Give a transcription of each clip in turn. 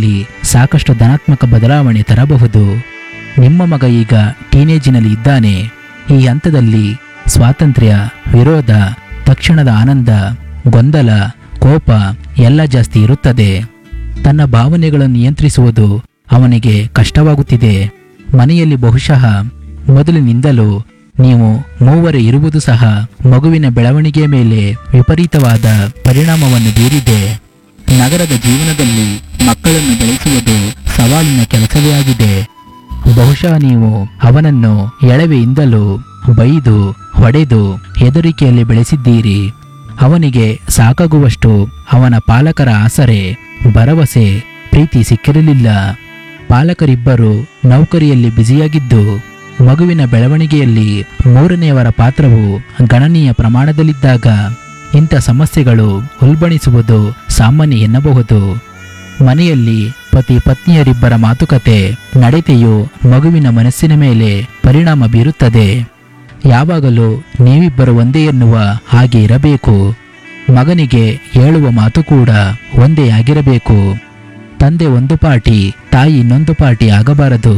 ಮಗುವಿನಲ್ಲಿ ಸಾಕಷ್ಟು ಧನಾತ್ಮಕ ಬದಲಾವಣೆ ತರಬಹುದು ನಿಮ್ಮ ಮಗ ಈಗ ಟೀನೇಜಿನಲ್ಲಿ ಇದ್ದಾನೆ ಈ ಹಂತದಲ್ಲಿ ಸ್ವಾತಂತ್ರ್ಯ ವಿರೋಧ ತಕ್ಷಣದ ಆನಂದ ಗೊಂದಲ ಕೋಪ ಎಲ್ಲ ಜಾಸ್ತಿ ಇರುತ್ತದೆ ತನ್ನ ಭಾವನೆಗಳನ್ನು ನಿಯಂತ್ರಿಸುವುದು ಅವನಿಗೆ ಕಷ್ಟವಾಗುತ್ತಿದೆ ಮನೆಯಲ್ಲಿ ಬಹುಶಃ ಮೊದಲಿನಿಂದಲೂ ನೀವು ಮೂವರೇ ಇರುವುದು ಸಹ ಮಗುವಿನ ಬೆಳವಣಿಗೆಯ ಮೇಲೆ ವಿಪರೀತವಾದ ಪರಿಣಾಮವನ್ನು ಬೀರಿದೆ ನಗರದ ಜೀವನದಲ್ಲಿ ಮಕ್ಕಳನ್ನು ಬೆಳೆಸುವುದು ಸವಾಲಿನ ಕೆಲಸವೇ ಆಗಿದೆ ಬಹುಶಃ ನೀವು ಅವನನ್ನು ಎಳವೆಯಿಂದಲೂ ಬೈದು ಹೊಡೆದು ಹೆದರಿಕೆಯಲ್ಲಿ ಬೆಳೆಸಿದ್ದೀರಿ ಅವನಿಗೆ ಸಾಕಾಗುವಷ್ಟು ಅವನ ಪಾಲಕರ ಆಸರೆ ಭರವಸೆ ಪ್ರೀತಿ ಸಿಕ್ಕಿರಲಿಲ್ಲ ಪಾಲಕರಿಬ್ಬರು ನೌಕರಿಯಲ್ಲಿ ಬ್ಯುಸಿಯಾಗಿದ್ದು ಮಗುವಿನ ಬೆಳವಣಿಗೆಯಲ್ಲಿ ಮೂರನೆಯವರ ಪಾತ್ರವು ಗಣನೀಯ ಪ್ರಮಾಣದಲ್ಲಿದ್ದಾಗ ಇಂಥ ಸಮಸ್ಯೆಗಳು ಉಲ್ಬಣಿಸುವುದು ಸಾಮಾನ್ಯ ಎನ್ನಬಹುದು ಮನೆಯಲ್ಲಿ ಪತಿ ಪತ್ನಿಯರಿಬ್ಬರ ಮಾತುಕತೆ ನಡತೆಯು ಮಗುವಿನ ಮನಸ್ಸಿನ ಮೇಲೆ ಪರಿಣಾಮ ಬೀರುತ್ತದೆ ಯಾವಾಗಲೂ ನೀವಿಬ್ಬರು ಒಂದೇ ಎನ್ನುವ ಹಾಗೆ ಇರಬೇಕು ಮಗನಿಗೆ ಹೇಳುವ ಮಾತು ಕೂಡ ಒಂದೇ ಆಗಿರಬೇಕು ತಂದೆ ಒಂದು ಪಾಟಿ ತಾಯಿ ಇನ್ನೊಂದು ಪಾಟಿ ಆಗಬಾರದು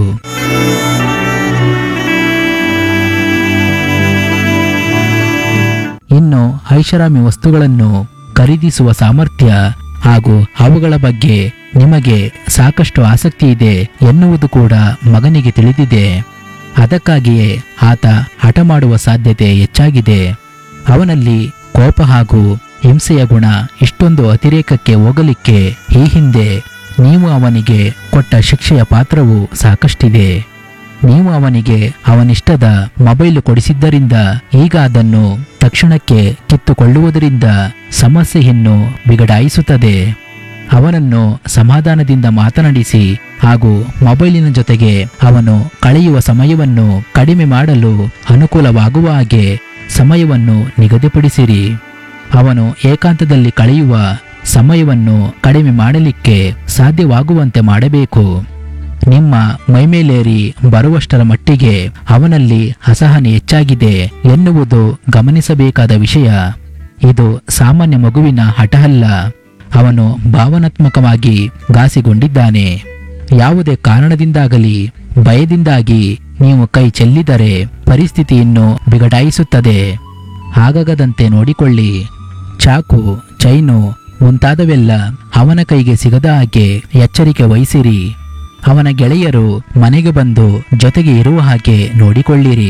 ಇನ್ನು ಐಷಾರಾಮಿ ವಸ್ತುಗಳನ್ನು ಖರೀದಿಸುವ ಸಾಮರ್ಥ್ಯ ಹಾಗೂ ಅವುಗಳ ಬಗ್ಗೆ ನಿಮಗೆ ಸಾಕಷ್ಟು ಆಸಕ್ತಿ ಇದೆ ಎನ್ನುವುದು ಕೂಡ ಮಗನಿಗೆ ತಿಳಿದಿದೆ ಅದಕ್ಕಾಗಿಯೇ ಆತ ಹಠ ಮಾಡುವ ಸಾಧ್ಯತೆ ಹೆಚ್ಚಾಗಿದೆ ಅವನಲ್ಲಿ ಕೋಪ ಹಾಗೂ ಹಿಂಸೆಯ ಗುಣ ಇಷ್ಟೊಂದು ಅತಿರೇಕಕ್ಕೆ ಹೋಗಲಿಕ್ಕೆ ಈ ಹಿಂದೆ ನೀವು ಅವನಿಗೆ ಕೊಟ್ಟ ಶಿಕ್ಷೆಯ ಪಾತ್ರವು ಸಾಕಷ್ಟಿದೆ ನೀವು ಅವನಿಗೆ ಅವನಿಷ್ಟದ ಮೊಬೈಲ್ ಕೊಡಿಸಿದ್ದರಿಂದ ಈಗ ಅದನ್ನು ತಕ್ಷಣಕ್ಕೆ ಕಿತ್ತುಕೊಳ್ಳುವುದರಿಂದ ಸಮಸ್ಯೆ ಇನ್ನು ಬಿಗಡಾಯಿಸುತ್ತದೆ ಅವನನ್ನು ಸಮಾಧಾನದಿಂದ ಮಾತನಾಡಿಸಿ ಹಾಗೂ ಮೊಬೈಲಿನ ಜೊತೆಗೆ ಅವನು ಕಳೆಯುವ ಸಮಯವನ್ನು ಕಡಿಮೆ ಮಾಡಲು ಅನುಕೂಲವಾಗುವ ಹಾಗೆ ಸಮಯವನ್ನು ನಿಗದಿಪಡಿಸಿರಿ ಅವನು ಏಕಾಂತದಲ್ಲಿ ಕಳೆಯುವ ಸಮಯವನ್ನು ಕಡಿಮೆ ಮಾಡಲಿಕ್ಕೆ ಸಾಧ್ಯವಾಗುವಂತೆ ಮಾಡಬೇಕು ನಿಮ್ಮ ಮೈಮೇಲೇರಿ ಬರುವಷ್ಟರ ಮಟ್ಟಿಗೆ ಅವನಲ್ಲಿ ಅಸಹನೆ ಹೆಚ್ಚಾಗಿದೆ ಎನ್ನುವುದು ಗಮನಿಸಬೇಕಾದ ವಿಷಯ ಇದು ಸಾಮಾನ್ಯ ಮಗುವಿನ ಹಠ ಅಲ್ಲ ಅವನು ಭಾವನಾತ್ಮಕವಾಗಿ ಘಾಸಿಗೊಂಡಿದ್ದಾನೆ ಯಾವುದೇ ಕಾರಣದಿಂದಾಗಲಿ ಭಯದಿಂದಾಗಿ ನೀವು ಕೈ ಚೆಲ್ಲಿದರೆ ಪರಿಸ್ಥಿತಿಯನ್ನು ಬಿಗಡಾಯಿಸುತ್ತದೆ ಹಾಗಾಗದಂತೆ ನೋಡಿಕೊಳ್ಳಿ ಚಾಕು ಚೈನು ಮುಂತಾದವೆಲ್ಲ ಅವನ ಕೈಗೆ ಸಿಗದ ಹಾಗೆ ಎಚ್ಚರಿಕೆ ವಹಿಸಿರಿ ಅವನ ಗೆಳೆಯರು ಮನೆಗೆ ಬಂದು ಜೊತೆಗೆ ಇರುವ ಹಾಗೆ ನೋಡಿಕೊಳ್ಳಿರಿ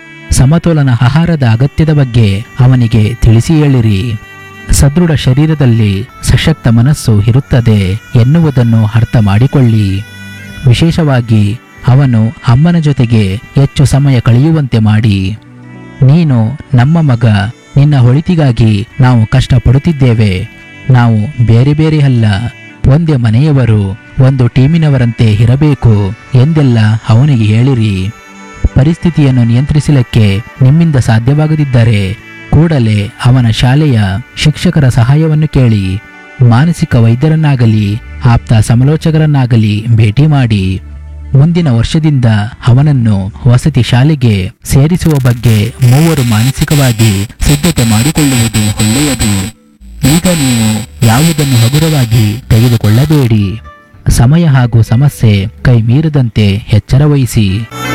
ಸಮತೋಲನ ಆಹಾರದ ಅಗತ್ಯದ ಬಗ್ಗೆ ಅವನಿಗೆ ತಿಳಿಸಿ ಹೇಳಿರಿ ಸದೃಢ ಶರೀರದಲ್ಲಿ ಸಶಕ್ತ ಮನಸ್ಸು ಇರುತ್ತದೆ ಎನ್ನುವುದನ್ನು ಅರ್ಥ ಮಾಡಿಕೊಳ್ಳಿ ವಿಶೇಷವಾಗಿ ಅವನು ಅಮ್ಮನ ಜೊತೆಗೆ ಹೆಚ್ಚು ಸಮಯ ಕಳೆಯುವಂತೆ ಮಾಡಿ ನೀನು ನಮ್ಮ ಮಗ ನಿನ್ನ ಹೊಳಿತಿಗಾಗಿ ನಾವು ಕಷ್ಟಪಡುತ್ತಿದ್ದೇವೆ ನಾವು ಬೇರೆ ಬೇರೆ ಅಲ್ಲ ಒಂದೇ ಮನೆಯವರು ಒಂದು ಟೀಮಿನವರಂತೆ ಇರಬೇಕು ಎಂದೆಲ್ಲ ಅವನಿಗೆ ಹೇಳಿರಿ ಪರಿಸ್ಥಿತಿಯನ್ನು ನಿಯಂತ್ರಿಸಲಿಕ್ಕೆ ನಿಮ್ಮಿಂದ ಸಾಧ್ಯವಾಗದಿದ್ದರೆ ಕೂಡಲೇ ಅವನ ಶಾಲೆಯ ಶಿಕ್ಷಕರ ಸಹಾಯವನ್ನು ಕೇಳಿ ಮಾನಸಿಕ ವೈದ್ಯರನ್ನಾಗಲಿ ಆಪ್ತ ಸಮಾಲೋಚಕರನ್ನಾಗಲಿ ಭೇಟಿ ಮಾಡಿ ಮುಂದಿನ ವರ್ಷದಿಂದ ಅವನನ್ನು ವಸತಿ ಶಾಲೆಗೆ ಸೇರಿಸುವ ಬಗ್ಗೆ ಮೂವರು ಮಾನಸಿಕವಾಗಿ ಸಿದ್ಧತೆ ಮಾಡಿಕೊಳ್ಳುವುದು ಒಳ್ಳೆಯದು ಈಗ ನೀವು ಯಾವುದನ್ನು ಹಗುರವಾಗಿ ತೆಗೆದುಕೊಳ್ಳಬೇಡಿ ಸಮಯ ಹಾಗೂ ಸಮಸ್ಯೆ ಕೈ ಮೀರದಂತೆ ಎಚ್ಚರ ವಹಿಸಿ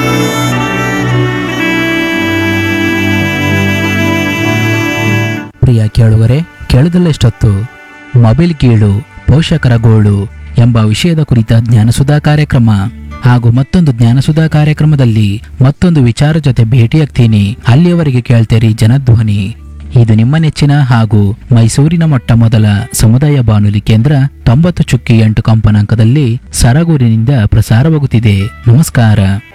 ಪ್ರಿಯ ಕೇಳುವರೆ ಕೇಳದಲ್ಲೆಷ್ಟೊತ್ತು ಮೊಬೈಲ್ ಕೀಳು ಪೋಷಕರ ಗೋಳು ಎಂಬ ವಿಷಯದ ಕುರಿತ ಜ್ಞಾನಸುಧಾ ಕಾರ್ಯಕ್ರಮ ಹಾಗೂ ಮತ್ತೊಂದು ಜ್ಞಾನಸುಧಾ ಕಾರ್ಯಕ್ರಮದಲ್ಲಿ ಮತ್ತೊಂದು ವಿಚಾರ ಜೊತೆ ಭೇಟಿಯಾಗ್ತೀನಿ ಅಲ್ಲಿಯವರೆಗೆ ಕೇಳ್ತೇರಿ ಜನಧ್ವನಿ ಇದು ನಿಮ್ಮ ನೆಚ್ಚಿನ ಹಾಗೂ ಮೈಸೂರಿನ ಮೊಟ್ಟ ಮೊದಲ ಸಮುದಾಯ ಬಾನುಲಿ ಕೇಂದ್ರ ತೊಂಬತ್ತು ಚುಕ್ಕಿ ಎಂಟು ಕಂಪನಾಂಕದಲ್ಲಿ ಸರಗೂರಿನಿಂದ ಪ್ರಸಾರವಾಗುತ್ತಿದೆ ನಮಸ್ಕಾರ